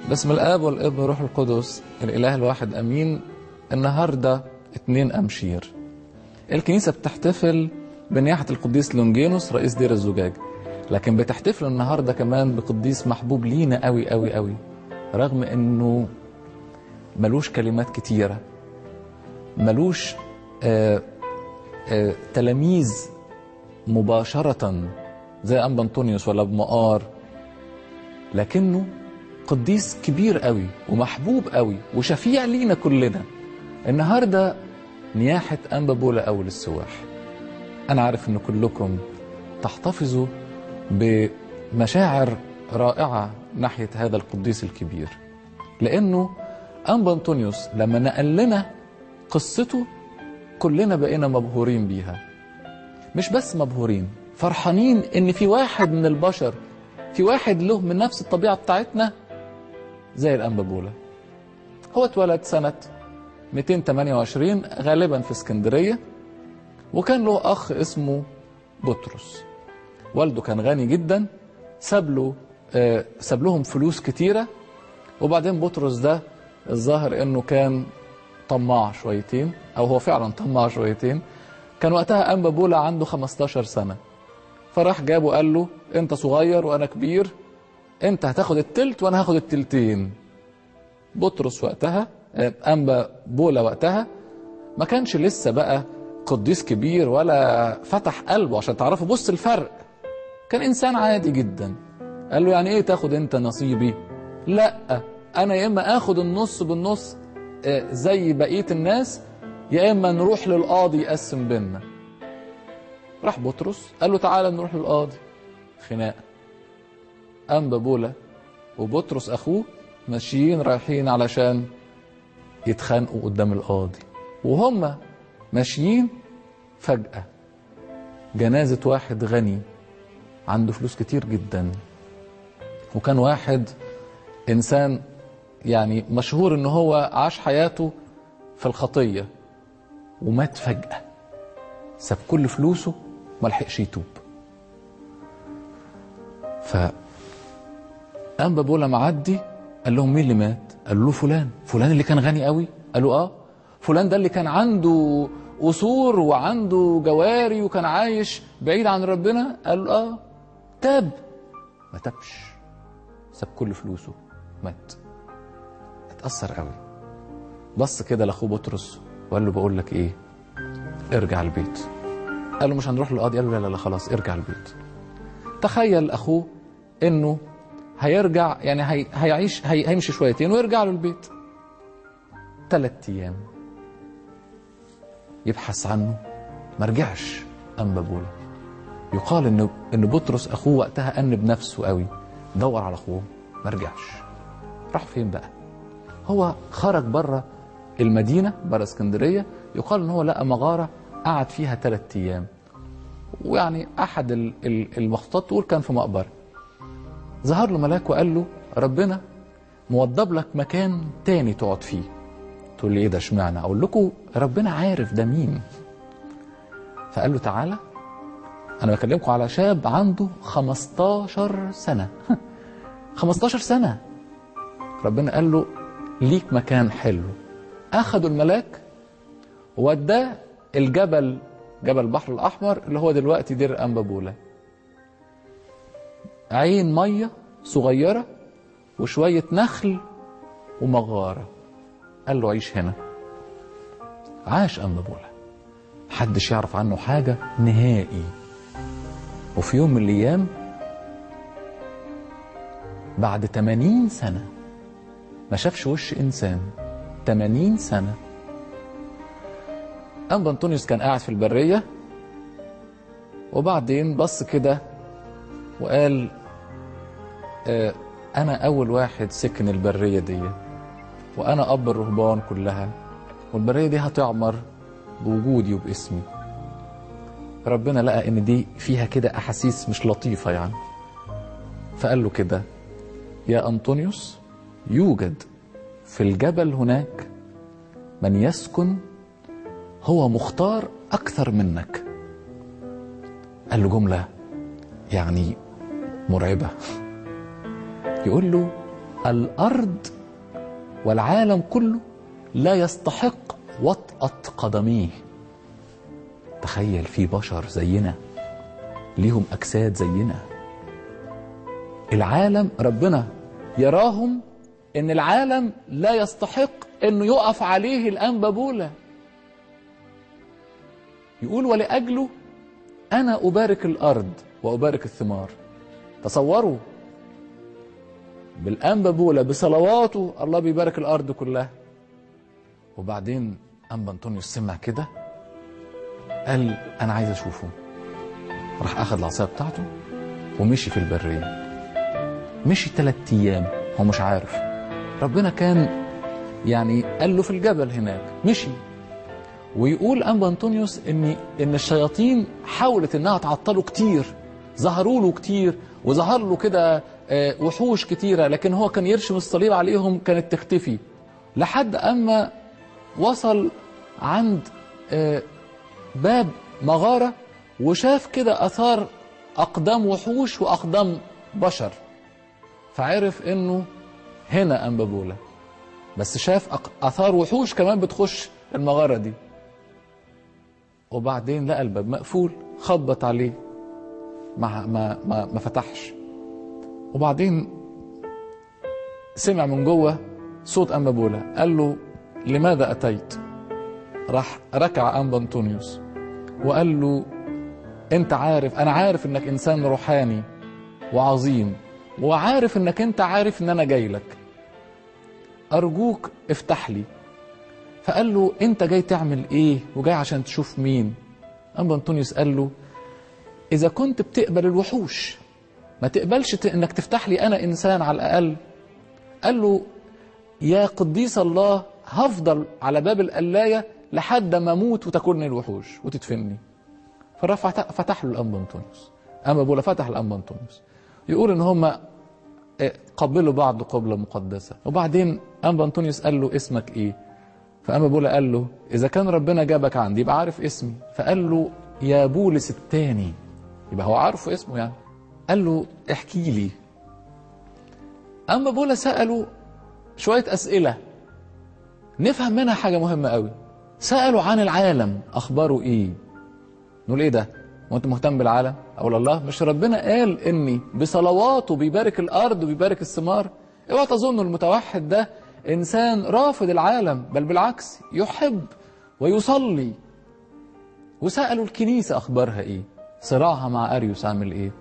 باسم الاب والابن والروح القدس الاله الواحد امين النهارده اتنين امشير الكنيسه بتحتفل بنياحه القديس لونجينوس رئيس دير الزجاج لكن بتحتفل النهارده كمان بقديس محبوب لينا قوي قوي قوي رغم انه ملوش كلمات كتيره ملوش آه آه تلاميذ مباشره زي انبا انطونيوس ولا ابو مقار لكنه قديس كبير قوي ومحبوب قوي وشفيع لينا كلنا النهارده نياحة أنبا بولا أول السواح أنا عارف إن كلكم تحتفظوا بمشاعر رائعة ناحية هذا القديس الكبير لأنه أنبا أنطونيوس لما نقل لنا قصته كلنا بقينا مبهورين بيها مش بس مبهورين فرحانين إن في واحد من البشر في واحد له من نفس الطبيعة بتاعتنا زي الأنبا بولا هو اتولد سنة 228 غالبا في اسكندرية وكان له أخ اسمه بطرس والده كان غني جدا ساب له آه ساب لهم فلوس كتيرة وبعدين بطرس ده الظاهر انه كان طماع شويتين او هو فعلا طماع شويتين كان وقتها أنبا بولا عنده 15 سنة فراح جابه قال له انت صغير وانا كبير انت هتاخد التلت وانا هاخد التلتين بطرس وقتها أنبا بولا وقتها ما كانش لسه بقى قديس كبير ولا فتح قلبه عشان تعرفوا بص الفرق كان إنسان عادي جدا قال له يعني إيه تاخد أنت نصيبي لا أنا يا إما آخد النص بالنص زي بقية الناس يا إما نروح للقاضي يقسم بينا راح بطرس قال له تعالى نروح للقاضي خناقة أنبا بولا وبطرس أخوه ماشيين رايحين علشان يتخانقوا قدام القاضي وهم ماشيين فجأة جنازة واحد غني عنده فلوس كتير جدا وكان واحد إنسان يعني مشهور إن هو عاش حياته في الخطية ومات فجأة ساب كل فلوسه ملحقش يتوب ف أنبا بولا معدي قال لهم مين اللي مات قالوا له فلان فلان اللي كان غني قوي قالوا اه فلان ده اللي كان عنده قصور وعنده جواري وكان عايش بعيد عن ربنا قالوا اه تاب ما تابش ساب كل فلوسه مات اتأثر قوي بص كده لاخوه بطرس وقال له بقول لك ايه ارجع البيت قال له مش هنروح للقاضي قال له لا لا خلاص ارجع البيت تخيل اخوه انه هيرجع يعني هي هيعيش هي هيمشي شويتين ويرجع له البيت ثلاث ايام يبحث عنه ما رجعش انبا بولا يقال ان ان بطرس اخوه وقتها انب نفسه قوي دور على اخوه ما رجعش راح فين بقى هو خرج بره المدينه بره اسكندريه يقال ان هو لقى مغاره قعد فيها ثلاث ايام ويعني احد المخطوطات تقول كان في مقبره ظهر له ملاك وقال له ربنا موضب لك مكان تاني تقعد فيه تقول لي ايه ده اشمعنى اقول لكم ربنا عارف ده مين فقال له تعالى انا بكلمكم على شاب عنده 15 سنه 15 سنه ربنا قال له ليك مكان حلو اخدوا الملاك ووداه الجبل جبل البحر الاحمر اللي هو دلوقتي دير انبا بولا عين ميه صغيره وشويه نخل ومغاره قال له عيش هنا عاش انبا بولا محدش يعرف عنه حاجه نهائي وفي يوم من الايام بعد 80 سنه ما شافش وش انسان 80 سنه انبا انطونيوس كان قاعد في البريه وبعدين بص كده وقال آه انا اول واحد سكن البريه دي وانا اب الرهبان كلها والبريه دي هتعمر بوجودي وباسمي ربنا لقى ان دي فيها كده احاسيس مش لطيفه يعني فقال له كده يا انطونيوس يوجد في الجبل هناك من يسكن هو مختار اكثر منك قال له جمله يعني مرعبه يقول له الأرض والعالم كله لا يستحق وطأة قدميه تخيل في بشر زينا ليهم أجساد زينا العالم ربنا يراهم ان العالم لا يستحق انه يقف عليه الانبابوله يقول ولاجله انا ابارك الارض وابارك الثمار تصوروا بالانبابوله بصلواته الله بيبارك الارض كلها وبعدين انبا انطونيوس سمع كده قال انا عايز اشوفه راح اخذ العصايه بتاعته ومشي في البريه مشي ثلاث ايام هو مش عارف ربنا كان يعني قال له في الجبل هناك مشي ويقول انبا انطونيوس ان ان الشياطين حاولت انها تعطله كتير ظهروا له كتير وظهر له كده آه، وحوش كتيره لكن هو كان يرشم الصليب عليهم كانت تختفي لحد اما وصل عند آه، باب مغاره وشاف كده اثار اقدام وحوش واقدام بشر فعرف انه هنا انبابولا بس شاف أق- اثار وحوش كمان بتخش المغاره دي وبعدين لقى الباب مقفول خبط عليه ما ما ما, ما فتحش وبعدين سمع من جوه صوت انبابولا قال له لماذا اتيت راح ركع انبا انطونيوس وقال له انت عارف انا عارف انك انسان روحاني وعظيم وعارف انك انت عارف ان انا جاي لك ارجوك افتح لي فقال له انت جاي تعمل ايه وجاي عشان تشوف مين انبا انطونيوس قال له اذا كنت بتقبل الوحوش ما تقبلش ت- انك تفتح لي انا انسان على الاقل قال له يا قديس الله هفضل على باب القلايه لحد ما اموت وتاكلني الوحوش وتدفني فرفع فتح له الانبا انطونيوس اما بولا فتح الانبا انطونيوس يقول ان هم قبلوا بعض قبله مقدسه وبعدين انبا انطونيوس قال له اسمك ايه فاما بولا قال له اذا كان ربنا جابك عندي يبقى عارف اسمي فقال له يا بولس الثاني يبقى هو عارف اسمه يعني قال له احكي لي اما بولا ساله شويه اسئله نفهم منها حاجه مهمه قوي سالوا عن العالم اخباره ايه نقول ايه ده وانت مهتم بالعالم اقول الله مش ربنا قال اني بصلواته بيبارك الارض وبيبارك الثمار اوعى تظن المتوحد ده انسان رافض العالم بل بالعكس يحب ويصلي وسالوا الكنيسه اخبارها ايه صراعها مع اريوس عامل ايه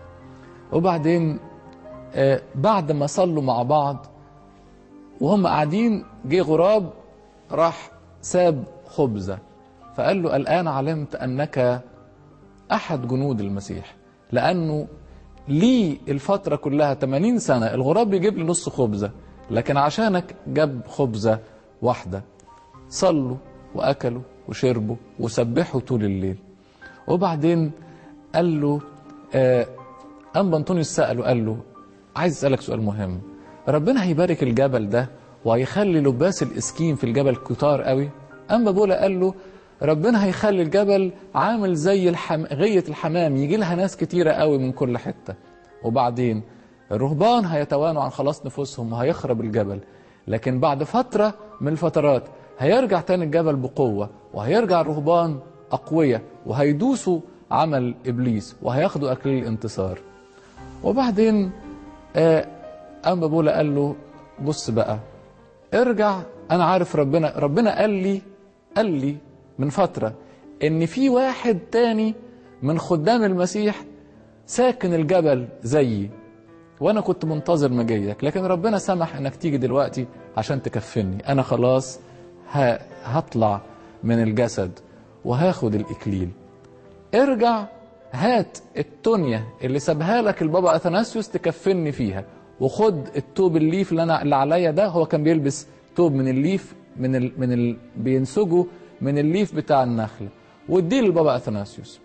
وبعدين آه بعد ما صلوا مع بعض وهم قاعدين جه غراب راح ساب خبزه فقال له الآن علمت أنك أحد جنود المسيح لأنه لي الفترة كلها 80 سنة الغراب بيجيب لي نص خبزة لكن عشانك جاب خبزة واحدة صلوا وأكلوا وشربوا وسبحوا طول الليل وبعدين قال له آه أنبا أنطونيوس سأله قال له عايز أسألك سؤال مهم ربنا هيبارك الجبل ده وهيخلي لباس الإسكين في الجبل كتار قوي أنبا بولا قال له ربنا هيخلي الجبل عامل زي الحم... غية الحمام يجي لها ناس كتيرة قوي من كل حتة وبعدين الرهبان هيتوانوا عن خلاص نفوسهم وهيخرب الجبل لكن بعد فترة من الفترات هيرجع تاني الجبل بقوة وهيرجع الرهبان أقوياء وهيدوسوا عمل إبليس وهياخدوا أكليل الانتصار وبعدين آه أما بولا قال له بص بقى ارجع أنا عارف ربنا ربنا قال لي قال لي من فترة إن في واحد تاني من خدام المسيح ساكن الجبل زيي وأنا كنت منتظر مجيك لكن ربنا سمح إنك تيجي دلوقتي عشان تكفني أنا خلاص ه- هطلع من الجسد وهاخد الإكليل ارجع هات التونية اللي سابها لك البابا أثناسيوس تكفني فيها وخد التوب الليف اللي انا اللي عليا ده هو كان بيلبس توب من الليف من ال... من ال... بينسجه من الليف بتاع النخل واديه للبابا اثناسيوس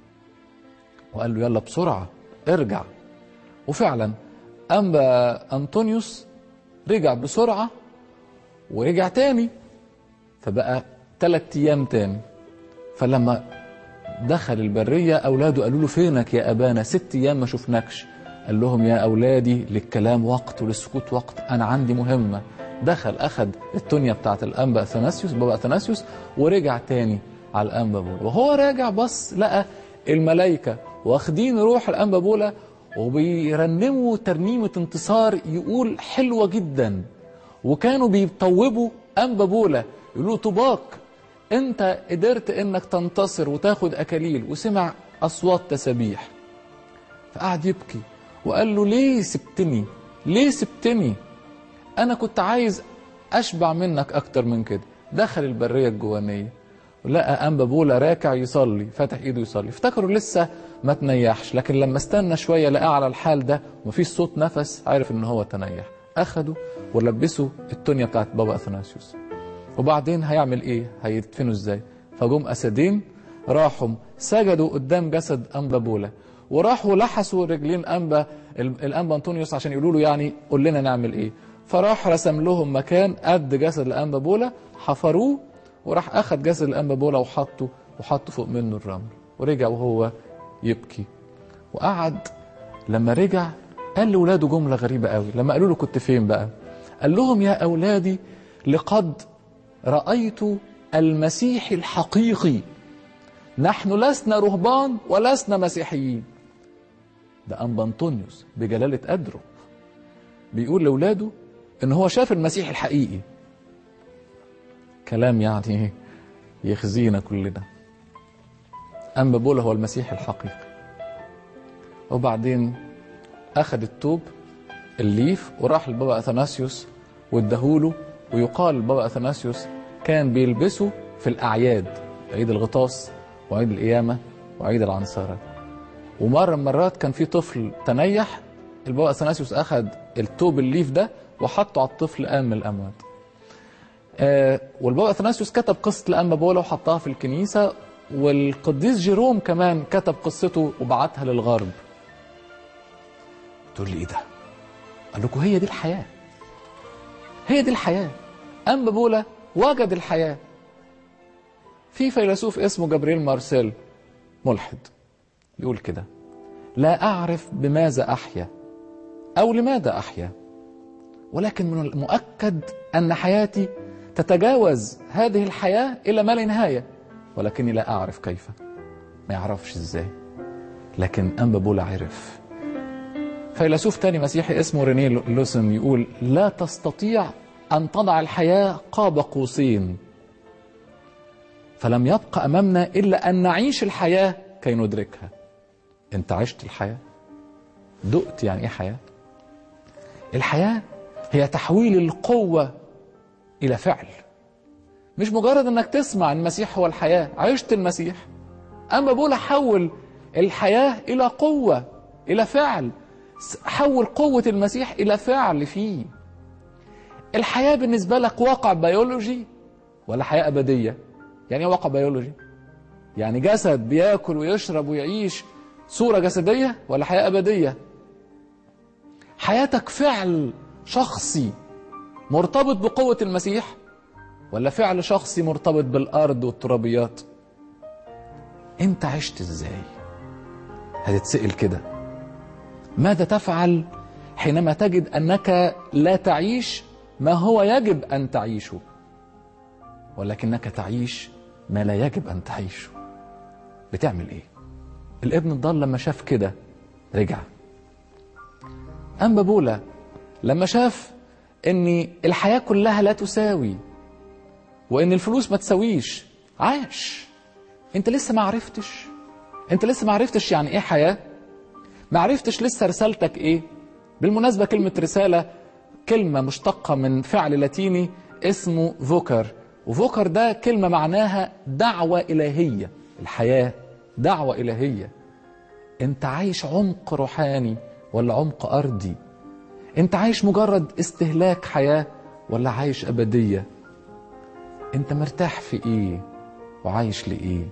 وقال له يلا بسرعه ارجع وفعلا انبا انطونيوس رجع بسرعه ورجع تاني فبقى ثلاث ايام تاني فلما دخل البريه اولاده قالوا له فينك يا ابانا ست ايام ما شفناكش قال لهم يا أولادي للكلام وقت وللسكوت وقت أنا عندي مهمة دخل أخذ التونية بتاعت الأنبا أثناسيوس بابا أثناسيوس ورجع تاني على الأنبا بولا وهو راجع بص لقى الملائكة واخدين روح الأنبا بولا وبيرنموا ترنيمة انتصار يقول حلوة جدا وكانوا بيطوبوا أنبا بولا يقولوا طباك انت قدرت انك تنتصر وتاخد اكاليل وسمع اصوات تسابيح فقعد يبكي وقال له ليه سبتني ليه سبتني انا كنت عايز اشبع منك اكتر من كده دخل البريه الجوانيه ولقى انبا بولا راكع يصلي فتح ايده يصلي افتكروا لسه ما تنيحش لكن لما استنى شويه لقاه على الحال ده ومفيش صوت نفس عرف ان هو تنيح اخده ولبسه التونية بتاعت بابا اثناسيوس وبعدين هيعمل ايه هيدفنوا ازاي فجم اسدين راحوا سجدوا قدام جسد انبا بولا وراحوا لحسوا رجلين انبا الانبا انطونيوس عشان يقولوا له يعني قول لنا نعمل ايه فراح رسم لهم مكان قد جسد الانبا بولا حفروه وراح اخد جسد الانبا بولا وحطه وحطه فوق منه الرمل ورجع وهو يبكي وقعد لما رجع قال لاولاده جمله غريبه قوي لما قالوا له كنت فين بقى قال لهم يا اولادي لقد رأيت المسيح الحقيقي نحن لسنا رهبان ولسنا مسيحيين ده أنبا أنطونيوس بجلالة قدره بيقول لأولاده إن هو شاف المسيح الحقيقي كلام يعني يخزينا كلنا أنبا بولا هو المسيح الحقيقي وبعدين أخذ التوب الليف وراح لبابا أثناسيوس واداهوله ويقال بابا اثناسيوس كان بيلبسه في الاعياد عيد الغطاس وعيد القيامه وعيد العنصره ومره من المرات كان في طفل تنيح البابا اثناسيوس اخذ التوب الليف ده وحطه على الطفل قام من الاموات آه والبابا اثناسيوس كتب قصه الانبا بولا وحطها في الكنيسه والقديس جيروم كمان كتب قصته وبعتها للغرب تقول لي ايه ده قال لكم هي دي الحياه هي دي الحياة أنبا بولا وجد الحياة في فيلسوف اسمه جبريل مارسيل ملحد يقول كده لا أعرف بماذا أحيا أو لماذا أحيا ولكن من المؤكد أن حياتي تتجاوز هذه الحياة إلى ما لا نهاية ولكني لا أعرف كيف ما يعرفش إزاي لكن أنبا بولا عرف فيلسوف تاني مسيحي اسمه رينيه لوسن يقول لا تستطيع أن تضع الحياة قاب قوسين فلم يبقى أمامنا إلا أن نعيش الحياة كي ندركها أنت عشت الحياة دقت يعني إيه حياة الحياة هي تحويل القوة إلى فعل مش مجرد أنك تسمع أن المسيح هو الحياة عشت المسيح أما بقول حول الحياة إلى قوة إلى فعل حول قوة المسيح إلى فعل فيه الحياة بالنسبة لك واقع بيولوجي ولا حياة أبدية يعني ايه واقع بيولوجي يعني جسد بياكل ويشرب ويعيش صورة جسدية ولا حياة أبدية حياتك فعل شخصي مرتبط بقوة المسيح ولا فعل شخصي مرتبط بالأرض والترابيات انت عشت ازاي هتتسأل كده ماذا تفعل حينما تجد انك لا تعيش ما هو يجب ان تعيشه ولكنك تعيش ما لا يجب ان تعيشه بتعمل ايه الابن الضال لما شاف كده رجع أنبا بولا لما شاف ان الحياة كلها لا تساوي وان الفلوس ما تساويش عاش انت لسه ما عرفتش انت لسه ما عرفتش يعني ايه حياه ما عرفتش لسه رسالتك ايه بالمناسبة كلمة رسالة كلمة مشتقة من فعل لاتيني اسمه فوكر وفوكر ده كلمة معناها دعوة إلهية الحياة دعوة إلهية انت عايش عمق روحاني ولا عمق أرضي انت عايش مجرد استهلاك حياة ولا عايش أبدية انت مرتاح في ايه وعايش لإيه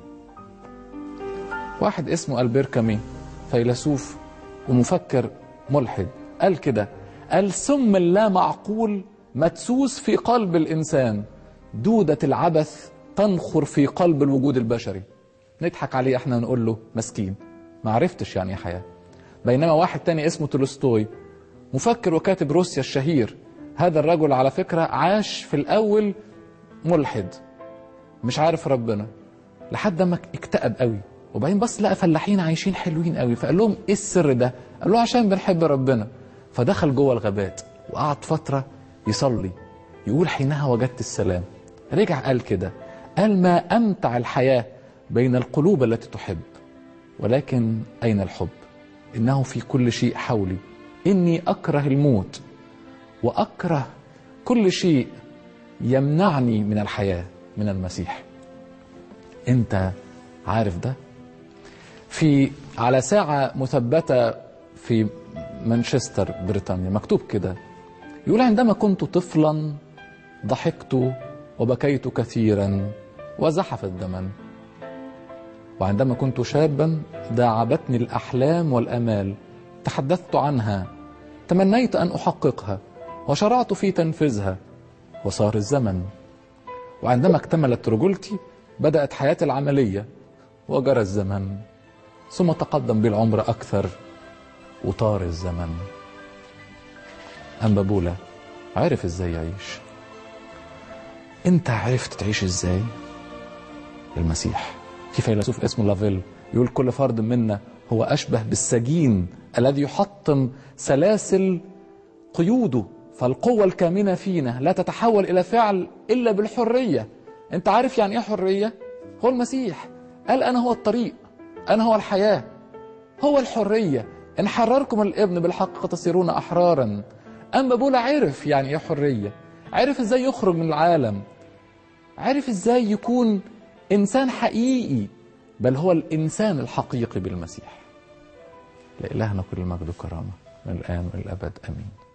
واحد اسمه ألبير كامي فيلسوف ومفكر ملحد قال كده قال سم اللا معقول مدسوس في قلب الإنسان دودة العبث تنخر في قلب الوجود البشري نضحك عليه احنا نقول له مسكين ما عرفتش يعني ايه حياة بينما واحد تاني اسمه تولستوي مفكر وكاتب روسيا الشهير هذا الرجل على فكرة عاش في الأول ملحد مش عارف ربنا لحد ما اكتئب قوي وبعدين بص لقى فلاحين عايشين حلوين قوي فقال لهم ايه السر ده قال له عشان بنحب ربنا فدخل جوه الغابات وقعد فترة يصلي يقول حينها وجدت السلام رجع قال كده قال ما أمتع الحياة بين القلوب التي تحب ولكن أين الحب إنه في كل شيء حولي إني أكره الموت وأكره كل شيء يمنعني من الحياة من المسيح أنت عارف ده في على ساعة مثبتة في مانشستر بريطانيا مكتوب كده يقول عندما كنت طفلا ضحكت وبكيت كثيرا وزحف الدمن وعندما كنت شابا داعبتني الأحلام والأمال تحدثت عنها تمنيت أن أحققها وشرعت في تنفيذها وصار الزمن وعندما اكتملت رجولتي بدأت حياتي العملية وجرى الزمن ثم تقدم بي العمر أكثر وطار الزمن أما بولا عرف ازاي يعيش انت عرفت تعيش ازاي المسيح في فيلسوف اسمه لافيل يقول كل فرد منا هو أشبه بالسجين الذي يحطم سلاسل قيوده فالقوة الكامنة فينا لا تتحول إلى فعل إلا بالحرية أنت عارف يعني إيه حرية؟ هو المسيح قال أنا هو الطريق أنا هو الحياة هو الحرية إن حرركم الابن بالحق تصيرون أحرارا أما بولا عرف يعني إيه حرية عرف إزاي يخرج من العالم عرف إزاي يكون إنسان حقيقي بل هو الإنسان الحقيقي بالمسيح لإلهنا كل المجد والكرامة من الآن والأبد آمين